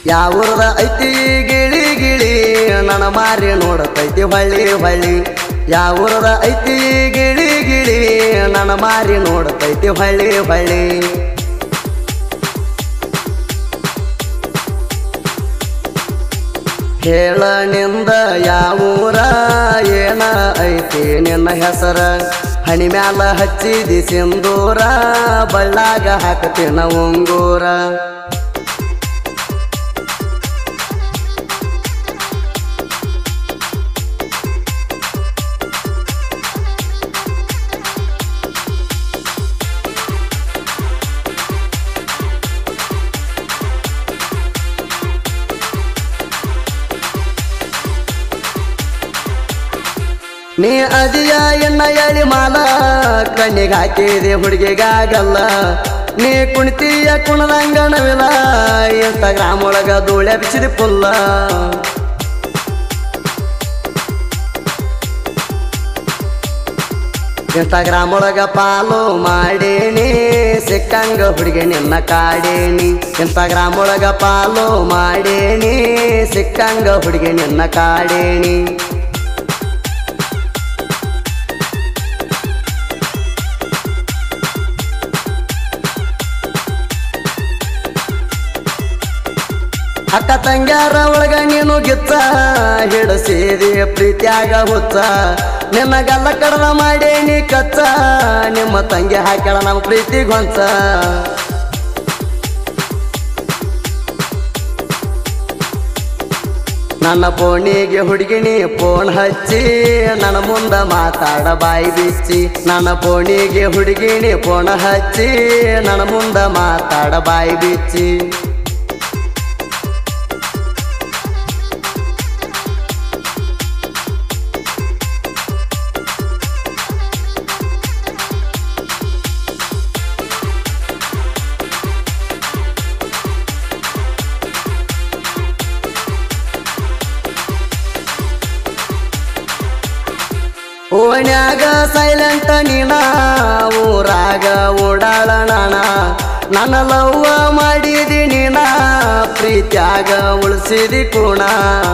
ಯಾವೂರದ ಐತಿ ಗಿಳಿ ಗಿಳಿ ನನ್ನ ಮಾರಿ ನೋಡತೈತಿ ಹೊಳ್ಳಿ ಹೊಳ್ಳಿ ಯಾವೂರದ ಐತಿ ಗಿಳಿ ಗಿಳಿ ನನ್ನ ಮಾರಿ ನೋಡತೈತಿ ಹೊಳ್ಳಿ ಹೊಳ್ಳಿ ಹೇಳನಿಂದ ಯಾವೂರ ಏನ ಐತಿ ನಿನ್ನ ಹೆಸರ ಹಣಿ ಮ್ಯಾಲ ಹಚ್ಚಿದಿ ಸಿಂದೂರ ಬಳ್ಳಾಗ ಹಾಕತಿನ ಉಂಗೂರ ನೀ ಅದಿಯ ಎಣ್ಣ ಎಳಿ ಮಾಲ ಕಣ್ಣಿಗೆ ಹಾಕಿದೆ ಹುಡುಗಿಗಾಗಲ್ಲ ನೀ ಕುಣಿತೀಯ ಕುಣದಂಗಣವಿಲ್ಲ ಇನ್ಸ್ಟಾಗ್ರಾಮ್ ಒಳಗ ಧೂಳೆ ಬಿಸಿದಿ ಪುಲ್ಲ ಇನ್ಸ್ಟಾಗ್ರಾಮ್ ಒಳಗ ಪಾಲು ಮಾಡೇನಿ ಸಿಕ್ಕಂಗ ಹುಡುಗಿ ನಿನ್ನ ಕಾಡೇನಿ ಇನ್ಸ್ಟಾಗ್ರಾಮ್ ಒಳಗ ಪಾಲು ಮಾಡೇನಿ ಸಿಕ್ಕಂಗ ಹುಡುಗಿ ನಿನ್ನ ಕಾಡೇನಿ ಅಕ್ಕ ತಂಗ್ಯಾರ ಒಳಗ ನೀನು ಗಿಚ್ಚ ಹಿಡಸಿದಿ ಪ್ರೀತ್ಯಾಗ ಹುಚ್ಚ ನಿನ್ನ ಗಲ್ಲ ಕಡದ ಮಾಡೇನಿ ಕಚ್ಚ ನಿಮ್ಮ ತಂಗಿ ಹಾಕ್ಯಾಳ ನಮ್ಮ ಪ್ರೀತಿ ಗೊಂಚ ನನ್ನ ಫೋನಿಗೆ ಹುಡುಗಿನಿ ಫೋನ್ ಹಚ್ಚಿ ನನ್ನ ಮುಂದ ಮಾತಾಡ ಬಾಯಿ ಬಿಚ್ಚಿ ನನ್ನ ಫೋನಿಗೆ ಹುಡುಗಿನಿ ಫೋನ್ ಹಚ್ಚಿ ನನ್ನ ಮುಂದ ಮಾತಾಡ ಬಾಯಿ ಬಿಚ್ಚಿ ಓಣ್ಯಾಗ ಸೈಲೆಂಟ್ ನೀನ ಊರಾಗ ಓಡಾಳ ನಾಣ ನನ್ನ ಲವ್ವ ಮಾಡಿದಿ ನೀನ ಪ್ರೀತ್ಯಾಗ ಉಳಿಸಿದಿ ಕೂಣ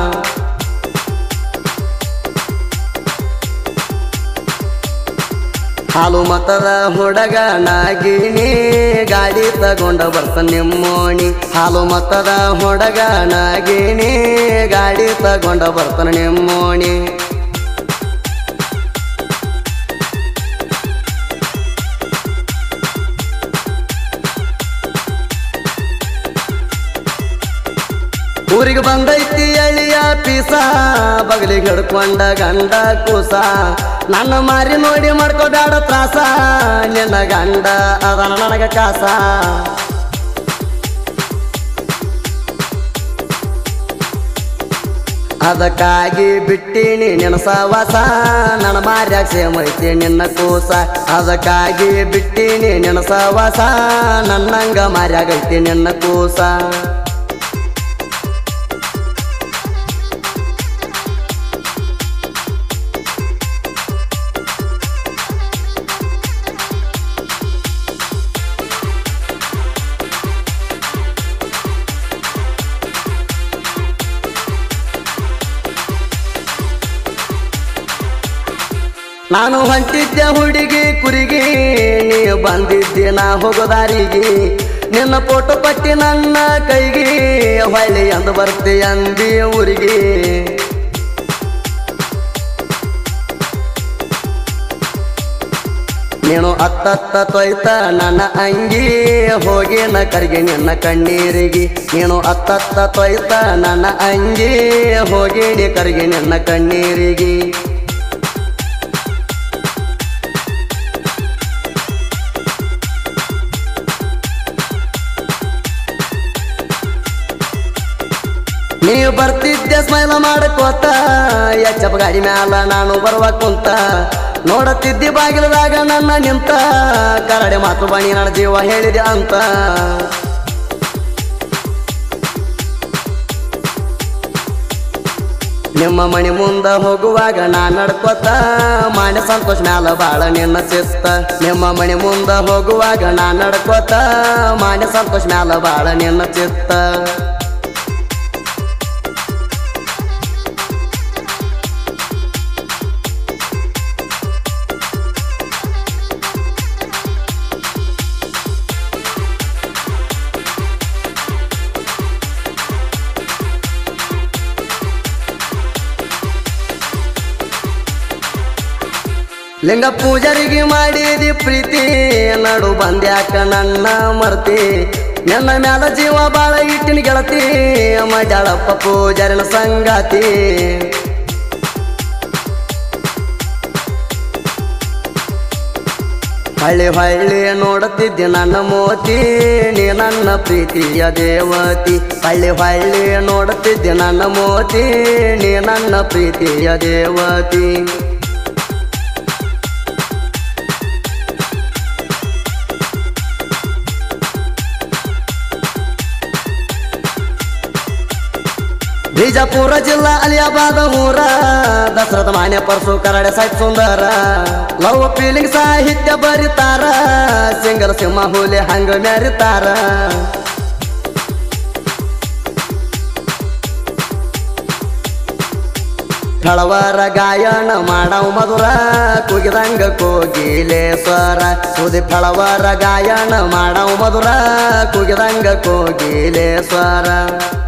ಹಾಲು ಮತದ ಹುಡುಗ ನಾಗಿನಿ ಗಾಡಿ ತಗೊಂಡ ಬರ್ತ ನಿಮ್ಮೋಣಿ ಹಾಲು ಮತದ ಹುಡುಗ ನಾಗಿನಿ ಗಾಡಿ ತಗೊಂಡ ಬರ್ತಾನ ನಿಮ್ಮೋಣಿ ಊರಿಗೆ ಬಂದೈತಿ ಎಳಿಯ ಪೀಸ ಬಗಲಿಗೆ ಹಿಡ್ಕೊಂಡ ಗಂಡ ಕೂಸ ನನ್ನ ಮಾರಿ ನೋಡಿ ಮಾಡ್ಕೋಬೇಡ ತ್ರಾಸ ನಿನ್ನ ಗಂಡ ಅದನ ನನಗ ಕಾಸ ಅದಕ್ಕಾಗಿ ಬಿಟ್ಟಿನಿ ನಿನ್ನ ಸವಾಸ ನನ್ನ ಮಾರ್ಯಾಗ ಸೇಮೈತಿ ನಿನ್ನ ಕೂಸ ಅದಕ್ಕಾಗಿ ಬಿಟ್ಟಿನಿ ನಿನ್ನ ಸವಾಸ ನನ್ನಂಗ ಮಾರ್ಯಾಗೈತಿ ನಿನ್ನ ಕೂಸ ನಾನು ಹೊಂಟಿದ್ದೆ ಹುಡುಗಿ ಕುರಿಗೆ ನೀ ಬಂದಿದ್ದೆ ನಾ ಹೋಗೋದಾರಿಗೆ ನಿನ್ನ ಫೋಟೋ ಪಟ್ಟಿ ನನ್ನ ಕೈಗೆ ಹೊಳ್ಳಿ ಅಂದು ಬರ್ತಿ ಅಂದಿ ಊರಿಗೆ ನೀನು ಅತ್ತತ್ತ ತೊಯ್ತ ನನ್ನ ಅಂಗಿ ಹೋಗಿ ನ ಕರಿಗೆ ನಿನ್ನ ಕಣ್ಣೀರಿಗೆ ನೀನು ಅತ್ತತ್ತ ತೊಯ್ತ ನನ್ನ ಅಂಗಿ ಹೋಗಿ ನೀ ಕರಿಗೆ ನಿನ್ನ ಕಣ್ಣೀರಿಗೆ ನೀವು ಬರ್ತಿದ್ದೆ ಸ್ಮೈಲ ಮಾಡಕೋತ ಎಚ್ಚಪ್ಪ ಗಾಡಿ ಮ್ಯಾಲ ನಾನು ಬರುವ ಕುಂತ ನೋಡತ್ತಿದ್ದಿ ಬಾಗಿಲದಾಗ ನನ್ನ ನಿಂತ ಕರಡೆ ಮಾತು ಬಣಿ ನನ್ನ ಜೀವ ಹೇಳಿದೆ ಅಂತ ನಿಮ್ಮ ಮಣಿ ಮುಂದ ಹೋಗುವಾಗ ನಾ ನಡ್ಕೋತ ಮಾನ್ಯ ಸಂತೋಷ ಮ್ಯಾಲ ಬಾಳ ನಿನ್ನ ಶಿಸ್ತ ನಿಮ್ಮ ಮಣಿ ಮುಂದ ಹೋಗುವಾಗ ನಾ ನಡ್ಕೋತ ಮಾನ್ಯ ಸಂತೋಷ ಮ್ಯಾಲ ಬಾಳ ನಿನ್ನ ಚಿತ್ತ ಲಿಂಗ ಪೂಜಾರಿಗೆ ಮಾಡಿದಿ ಪ್ರೀತಿ ನಡು ಬಂದ್ಯಾಕ ನನ್ನ ಮರ್ತಿ ನನ್ನ ಮ್ಯಾಲ ಜೀವ ಬಾಳ ಇಟ್ಟಿನ ಗೆಳತಿ ಮಜಾಳಪ್ಪ ಪೂಜಾರಿನ ಸಂಗಾತಿ ಹಳ್ಳಿ ಹಳ್ಳಿ ನೋಡುತ್ತಿದ್ದೆ ನನ್ನ ಮೋತಿ ನೀ ನನ್ನ ಪ್ರೀತಿಯ ದೇವತಿ ಹಳ್ಳಿ ಹಳ್ಳಿ ನೋಡುತ್ತಿದ್ದೆ ನನ್ನ ಮೋತಿ ನೀ ನನ್ನ ಪ್ರೀತಿಯ ದೇವತಿ ಬಿಜಾಪುರ ಜಿಲ್ಲಾ ಅಲಿಯಾಬಾದ ಊರ ದಸರದ ಮಾನ್ಯ ಪರ್ಸು ಕರಡೆ ಸಾಹಿತ್ಯ ಸುಂದರ ಲವ್ ಫೀಲಿಂಗ್ ಸಾಹಿತ್ಯ ಬರಿತಾರ ಸಿಂಗಲ್ ಸಿಂಹ ಹುಲಿ ಹಂಗ ಮೆರಿತಾರ ಕಳವರ ಗಾಯನ ಮಾಡವ್ ಮಧುರ ಕುಗಿದಂಗ ಕೋಗಿಲೆ ಸ್ವರ ಸುದಿ ಫಳವರ ಗಾಯನ ಮಾಡವ್ ಮಧುರ ಕುಗಿದಂಗ ಕೋಗಿಲೆ ಸ್ವರ